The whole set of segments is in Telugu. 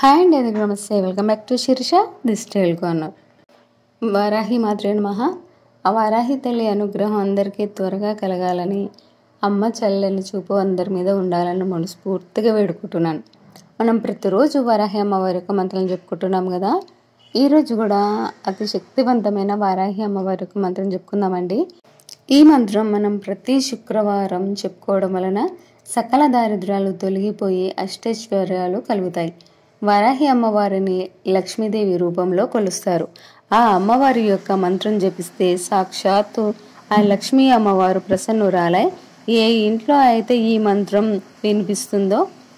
హాయ్ అండి అది నమస్తే welcome back to Sirisha this tile corner Varahi మాత్రే మహా ఆ వారాహి తల్లి అనుగ్రహం అందరికీ త్వరగా కలగాలని అమ్మ చల్లని చూపు అందరి మీద ఉండాలని మనస్ఫూర్తిగా వేడుకుంటున్నాను మనం ప్రతిరోజు వారాహి అమ్మవారి యొక్క మంత్రం చెప్పుకుంటున్నాం కదా ఈరోజు కూడా అతి శక్తివంతమైన వారాహి అమ్మవారి యొక్క మంత్రం చెప్పుకుందామండి ఈ మంత్రం మనం ప్రతి శుక్రవారం చెప్పుకోవడం వలన సకల దారిద్ర్యాలు తొలగిపోయి అష్టైశ్వర్యాలు కలుగుతాయి వరాహి అమ్మవారిని లక్ష్మీదేవి రూపంలో కొలుస్తారు ఆ అమ్మవారి యొక్క మంత్రం జపిస్తే సాక్షాత్తు ఆ లక్ష్మీ అమ్మవారు ప్రసన్నురాలై ఏ ఇంట్లో అయితే ఈ మంత్రం వినిపిస్తుందో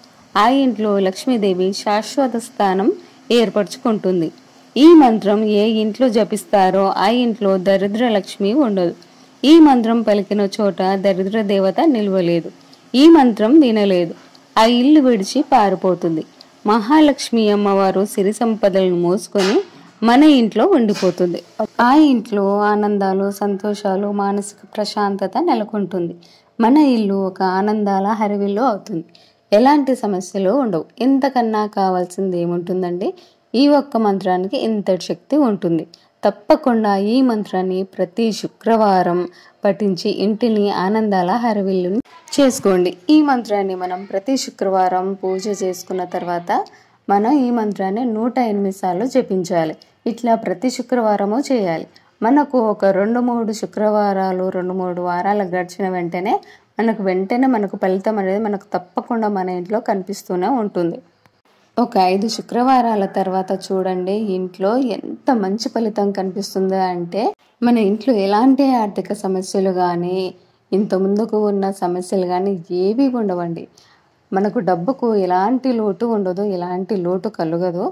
ఆ ఇంట్లో లక్ష్మీదేవి శాశ్వత స్థానం ఏర్పరచుకుంటుంది ఈ మంత్రం ఏ ఇంట్లో జపిస్తారో ఆ ఇంట్లో దరిద్ర లక్ష్మి ఉండదు ఈ మంత్రం పలికిన చోట దరిద్ర దేవత నిలవలేదు ఈ మంత్రం వినలేదు ఆ ఇల్లు విడిచి పారిపోతుంది మహాలక్ష్మి అమ్మవారు సిరి సంపదలను మోసుకొని మన ఇంట్లో ఉండిపోతుంది ఆ ఇంట్లో ఆనందాలు సంతోషాలు మానసిక ప్రశాంతత నెలకొంటుంది మన ఇల్లు ఒక ఆనందాల హరివిల్లు అవుతుంది ఎలాంటి సమస్యలు ఉండవు ఇంతకన్నా కావాల్సింది ఏముంటుందండి ఈ ఒక్క మంత్రానికి ఇంతటి శక్తి ఉంటుంది తప్పకుండా ఈ మంత్రాన్ని ప్రతి శుక్రవారం పఠించి ఇంటిని ఆనందాల హరవిల్లుని చేసుకోండి ఈ మంత్రాన్ని మనం ప్రతి శుక్రవారం పూజ చేసుకున్న తర్వాత మనం ఈ మంత్రాన్ని నూట ఎనిమిది సార్లు జపించాలి ఇట్లా ప్రతి శుక్రవారము చేయాలి మనకు ఒక రెండు మూడు శుక్రవారాలు రెండు మూడు వారాలు గడిచిన వెంటనే మనకు వెంటనే మనకు ఫలితం అనేది మనకు తప్పకుండా మన ఇంట్లో కనిపిస్తూనే ఉంటుంది ఒక ఐదు శుక్రవారాల తర్వాత చూడండి ఇంట్లో ఎంత మంచి ఫలితం కనిపిస్తుందో అంటే మన ఇంట్లో ఎలాంటి ఆర్థిక సమస్యలు కానీ ఇంత ముందుకు ఉన్న సమస్యలు కానీ ఏవి ఉండవండి మనకు డబ్బుకు ఎలాంటి లోటు ఉండదు ఎలాంటి లోటు కలగదు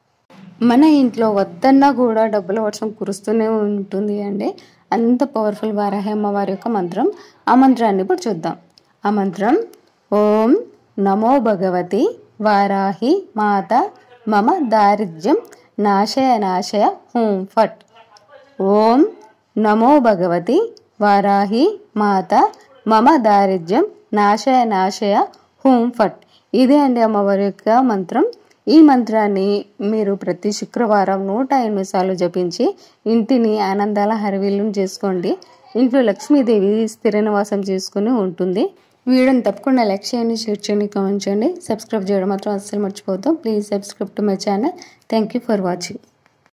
మన ఇంట్లో వద్దన్నా కూడా డబ్బుల వర్షం కురుస్తూనే ఉంటుంది అండి అంత పవర్ఫుల్ వారాహి అమ్మవారి యొక్క మంత్రం ఆ మంత్రాన్ని ఇప్పుడు చూద్దాం ఆ మంత్రం ఓం నమో భగవతి వారాహి మాత మమ దారిద్ర్యం నాశయ నాశయ హూం ఫట్ ఓం నమో భగవతి వారాహి మాత మమ దారిద్ర్యం నాశయ నాశయ హూం ఫట్ ఇదే అండి అమ్మవారి యొక్క మంత్రం ఈ మంత్రాన్ని మీరు ప్రతి శుక్రవారం నూట ఎనిమిది సార్లు జపించి ఇంటిని ఆనందాల హరివిల్లును చేసుకోండి ఇంట్లో లక్ష్మీదేవి స్థిర నివాసం చేసుకుని ఉంటుంది వీడియోని తప్పకుండా లైక్ చేయండి షేర్ చేయండి కామెంట్ చేయండి సబ్స్క్రైబ్ చేయడం మాత్రం అస్సలు మర్చిపోతాం please subscribe to my channel thank you for watching